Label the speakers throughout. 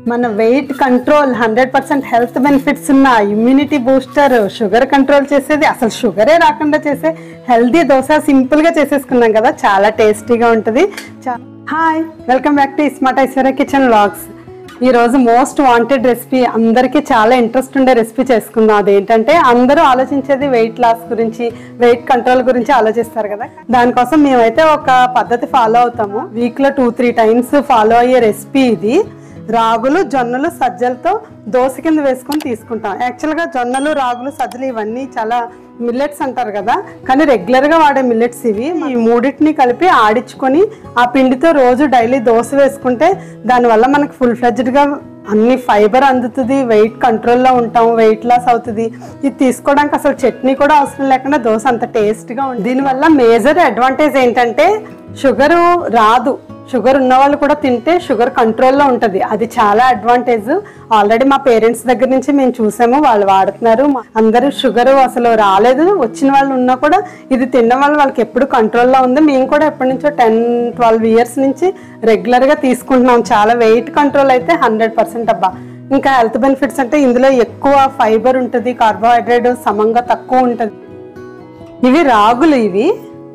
Speaker 1: మన weight control hundred percent health benefits ఉన్న immunity booster sugar control చేసేది అసలు షుగరే రాకుండా చేసే హెల్దీ దోశ సింపుల్గా చేసేసుకున్నాం కదా చాలా టేస్టీగా ఉంటుంది చా- hi welcome back to smart Aishwarya kitchen vlogs ఈ రోజు మోస్ట్ వాంటెడ్ రెసిపీ అందరికీ చాలా ఇంట్రెస్ట్ ఉండే రెసిపీ చేసుకుందాం అదేంటంటే అందరూ ఆలోచించేది వెయిట్ లాస్ గురించి వెయిట్ కంట్రోల్ గురించి ఆలోచిస్తారు కదా దానికోసం మేమైతే ఒక పద్ధతి ఫాలో అవుతాము వీక్ లో టూ త్రీ టైమ్స్ ఫాలో అయ్యే రెసిపీ ఇది రాగులు జొన్నలు సజ్జలతో దోశ కింద వేసుకొని తీసుకుంటాం యాక్చువల్గా జొన్నలు రాగులు సజ్జలు ఇవన్నీ చాలా మిల్లెట్స్ అంటారు కదా కానీ రెగ్యులర్గా వాడే మిల్లెట్స్ ఇవి ఈ మూడింటిని కలిపి ఆడించుకొని ఆ పిండితో రోజు డైలీ దోశ వేసుకుంటే దానివల్ల మనకి ఫుల్ ఫ్లెడ్జ్డ్గా అన్ని ఫైబర్ అందుతుంది వెయిట్ కంట్రోల్లో ఉంటాం వెయిట్ లాస్ అవుతుంది ఇది తీసుకోవడానికి అసలు చట్నీ కూడా అవసరం లేకుండా దోశ అంత టేస్ట్గా ఉంది దీనివల్ల మేజర్ అడ్వాంటేజ్ ఏంటంటే షుగరు రాదు షుగర్ ఉన్న వాళ్ళు కూడా తింటే షుగర్ కంట్రోల్లో ఉంటుంది అది చాలా అడ్వాంటేజ్ ఆల్రెడీ మా పేరెంట్స్ దగ్గర నుంచి మేము చూసాము వాళ్ళు వాడుతున్నారు మా- అందరూ షుగర్ అసలు రాలేదు వచ్చిన వాళ్ళు ఉన్నా కూడా ఇది తినడం వల్ల వాళ్ళకి ఎప్పుడు కంట్రోల్లో ఉంది మేము కూడా ఎప్పటి నుంచో టెన్ ట్వెల్వ్ ఇయర్స్ నుంచి రెగ్యులర్గా తీసుకుంటున్నాం చాలా వెయిట్ కంట్రోల్ అయితే హండ్రెడ్ పర్సెంట్ అబ్బా ఇంకా హెల్త్ బెనిఫిట్స్ అంటే ఇందులో ఎక్కువ ఫైబర్ ఉంటుంది కార్బోహైడ్రేట్ సమంగా తక్కువ ఉంటుంది ఇవి రాగులు ఇవి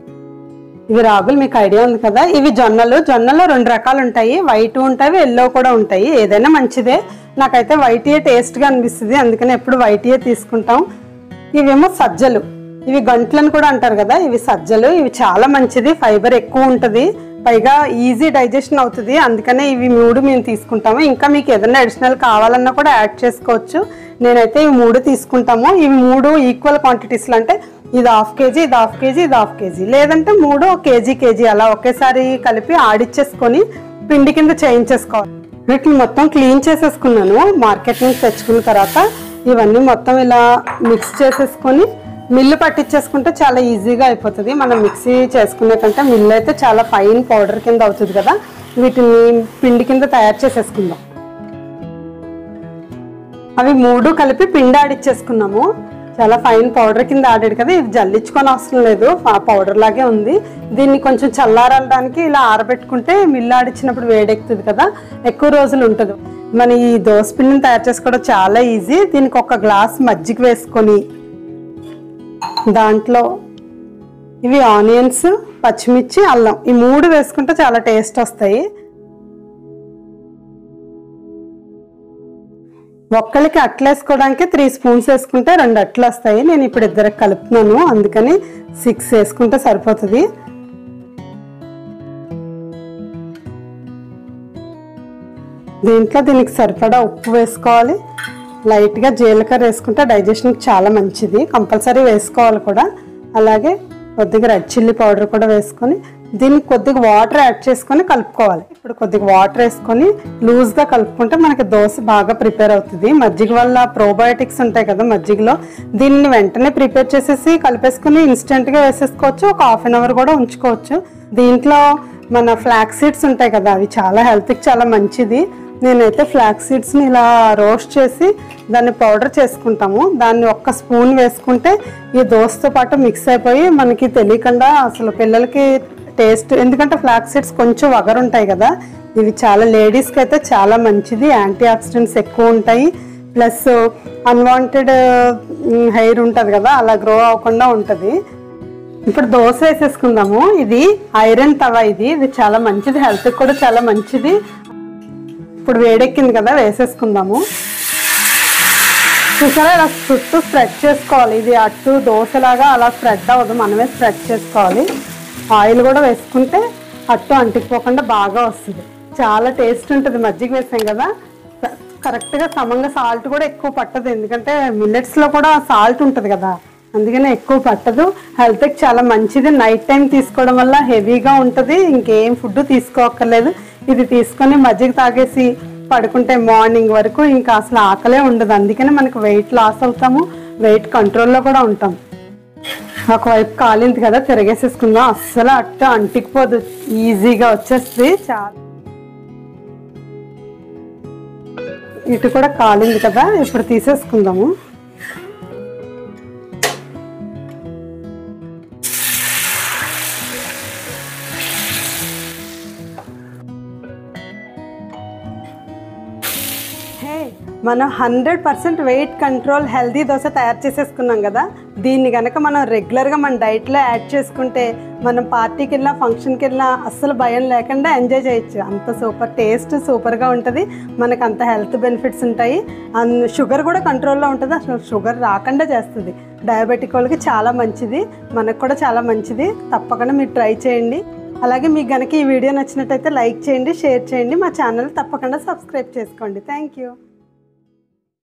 Speaker 1: ఇవి రాగులు మీకు ఐడియా ఉంది కదా ఇవి జొన్నలు జొన్నలో రెండు రకాలు ఉంటాయి వైట్ ఉంటాయి ఎల్లో కూడా ఉంటాయి ఏదైనా మంచిదే నాకైతే వైటే టేస్ట్గా అనిపిస్తుంది అందుకని ఎప్పుడు వైటే తీసుకుంటాం ఇవేమో సజ్జలు ఇవి గంటలను కూడా అంటారు కదా ఇవి సజ్జలు ఇవి చాలా మంచిది ఫైబర్ ఎక్కువ ఉంటుంది పైగా ఈజీ డైజెషన్ అవుతుంది అందుకనే ఇవి మూడు మేము తీసుకుంటాము ఇంకా మీకు ఏదైనా అడిషనల్ కావాలన్నా కూడా యాడ్ చేసుకోవచ్చు నేనైతే ఇవి మూడు తీసుకుంటాము ఇవి మూడు ఈక్వల్ క్వాంటిటీస్లో అంటే ఇది హాఫ్ కేజీ ఇది హాఫ్ కేజీ ఇది హాఫ్ కేజీ లేదంటే మూడు ఒక కేజీ కేజీ అలా ఒకేసారి కలిపి ఆడిచ్చేసుకొని పిండి కింద చేయించేసుకోవాలి వీటిని మొత్తం క్లీన్ చేసేసుకున్నాను మార్కెట్ నుంచి తెచ్చుకున్న తర్వాత ఇవన్నీ మొత్తం ఇలా మిక్స్ చేసేసుకొని మిల్లు పట్టించేసుకుంటే చాలా ఈజీగా అయిపోతుంది మనం మిక్సీ చేసుకునే కంటే మిల్లు అయితే చాలా ఫైన్ పౌడర్ కింద అవుతుంది కదా వీటిని పిండి కింద తయారు చేసేసుకుందాం అవి మూడు కలిపి పిండి ఆడిచ్చేసుకున్నాము చాలా ఫైన్ పౌడర్ కింద ఆడాడు కదా ఇది జల్లించుకొని అవసరం లేదు ఆ పౌడర్ లాగే ఉంది దీన్ని కొంచెం చల్లారడానికి ఇలా ఆరబెట్టుకుంటే మిల్లు ఆడిచ్చినప్పుడు వేడెక్కుతుంది కదా ఎక్కువ రోజులు ఉంటుంది మన ఈ దోశ పిండిని తయారు చేసుకోవడం చాలా ఈజీ దీనికి ఒక గ్లాస్ మజ్జిగ వేసుకొని దాంట్లో ఇవి ఆనియన్స్ పచ్చిమిర్చి అల్లం ఈ మూడు వేసుకుంటే చాలా టేస్ట్ వస్తాయి ఒక్కళ్ళకి అట్లు వేసుకోవడానికి త్రీ స్పూన్స్ వేసుకుంటే రెండు అట్లు వస్తాయి నేను ఇప్పుడు ఇద్దరికి కలుపుతున్నాను అందుకని సిక్స్ వేసుకుంటే సరిపోతుంది దీంట్లో దీనికి సరిపడా ఉప్పు వేసుకోవాలి లైట్గా జీలకర్ర వేసుకుంటే డైజెషన్కి చాలా మంచిది కంపల్సరీ వేసుకోవాలి కూడా అలాగే కొద్దిగా రెడ్ చిల్లీ పౌడర్ కూడా వేసుకొని దీనికి కొద్దిగా వాటర్ యాడ్ చేసుకొని కలుపుకోవాలి ఇప్పుడు కొద్దిగా వాటర్ వేసుకొని లూజ్గా కలుపుకుంటే మనకి దోశ బాగా ప్రిపేర్ అవుతుంది మజ్జిగ వల్ల ప్రోబయోటిక్స్ ఉంటాయి కదా మజ్జిగలో దీన్ని వెంటనే ప్రిపేర్ చేసేసి కలిపేసుకుని ఇన్స్టెంట్గా వేసేసుకోవచ్చు ఒక హాఫ్ అన్ అవర్ కూడా ఉంచుకోవచ్చు దీంట్లో మన ఫ్లాక్ సీడ్స్ ఉంటాయి కదా అవి చాలా హెల్త్కి చాలా మంచిది నేనైతే ఫ్లాక్ సీడ్స్ని ఇలా రోస్ట్ చేసి దాన్ని పౌడర్ చేసుకుంటాము దాన్ని ఒక్క స్పూన్ వేసుకుంటే ఈ దోశతో పాటు మిక్స్ అయిపోయి మనకి తెలియకుండా అసలు పిల్లలకి టేస్ట్ ఎందుకంటే ఫ్లాక్ సీడ్స్ కొంచెం వగరు ఉంటాయి కదా ఇవి చాలా లేడీస్కి అయితే చాలా మంచిది యాంటీ ఆక్సిడెంట్స్ ఎక్కువ ఉంటాయి ప్లస్ అన్వాంటెడ్ హెయిర్ ఉంటుంది కదా అలా గ్రో అవ్వకుండా ఉంటుంది ఇప్పుడు దోశ వేసేసుకుందాము ఇది ఐరన్ తవా ఇది ఇది చాలా మంచిది హెల్త్కి కూడా చాలా మంచిది ఇప్పుడు వేడెక్కింది కదా వేసేసుకుందాము చూసారా ఇలా చుట్టూ స్ప్రెడ్ చేసుకోవాలి ఇది అట్టు దోశలాగా అలా స్ప్రెడ్ అవ్వదు మనమే స్ప్రెడ్ చేసుకోవాలి ఆయిల్ కూడా వేసుకుంటే అట్టు అంటికిపోకుండా బాగా వస్తుంది చాలా టేస్ట్ ఉంటుంది మజ్జిగ వేసాం కదా కరెక్ట్గా సమంగా సాల్ట్ కూడా ఎక్కువ పట్టదు ఎందుకంటే మిల్లెట్స్లో కూడా సాల్ట్ ఉంటుంది కదా అందుకనే ఎక్కువ పట్టదు హెల్త్కి చాలా మంచిది నైట్ టైం తీసుకోవడం వల్ల హెవీగా ఉంటుంది ఇంకేం ఫుడ్ తీసుకోక్కర్లేదు ఇది తీసుకొని మజ్జిగ తాగేసి పడుకుంటే మార్నింగ్ వరకు ఇంకా అసలు ఆకలే ఉండదు అందుకనే మనకు వెయిట్ లాస్ అవుతాము వెయిట్ కంట్రోల్లో కూడా ఉంటాం ఒకవైపు కాలింది కదా తిరగేసేసుకుందాం అస్సలు అట్ట అంటికిపోదు ఈజీగా వచ్చేస్తుంది చాలా ఇటు కూడా కాలింది కదా ఇప్పుడు తీసేసుకుందాము హే మనం hundred percent weight control healthy dosa తయారు చేసేసుకున్నాం కదా దీన్ని కనుక మనం రెగ్యులర్గా మన డైట్లో యాడ్ చేసుకుంటే మనం పార్టీకి వెళ్ళినా ఫంక్షన్కి వెళ్ళినా అస్సలు భయం లేకుండా ఎంజాయ్ చేయొచ్చు అంత సూపర్ టేస్ట్ సూపర్గా ఉంటుంది మనకు అంత హెల్త్ బెనిఫిట్స్ ఉంటాయి అండ్ షుగర్ కూడా కంట్రోల్లో ఉంటుంది అసలు షుగర్ రాకుండా చేస్తుంది డయాబెటిక్ వాళ్ళకి చాలా మంచిది మనకు కూడా చాలా మంచిది తప్పకుండా మీరు ట్రై చేయండి అలాగే మీకు కనుక ఈ వీడియో నచ్చినట్టయితే లైక్ చేయండి షేర్ చేయండి మా ఛానల్ తప్పకుండా సబ్స్క్రైబ్ చేసుకోండి థ్యాంక్ యూ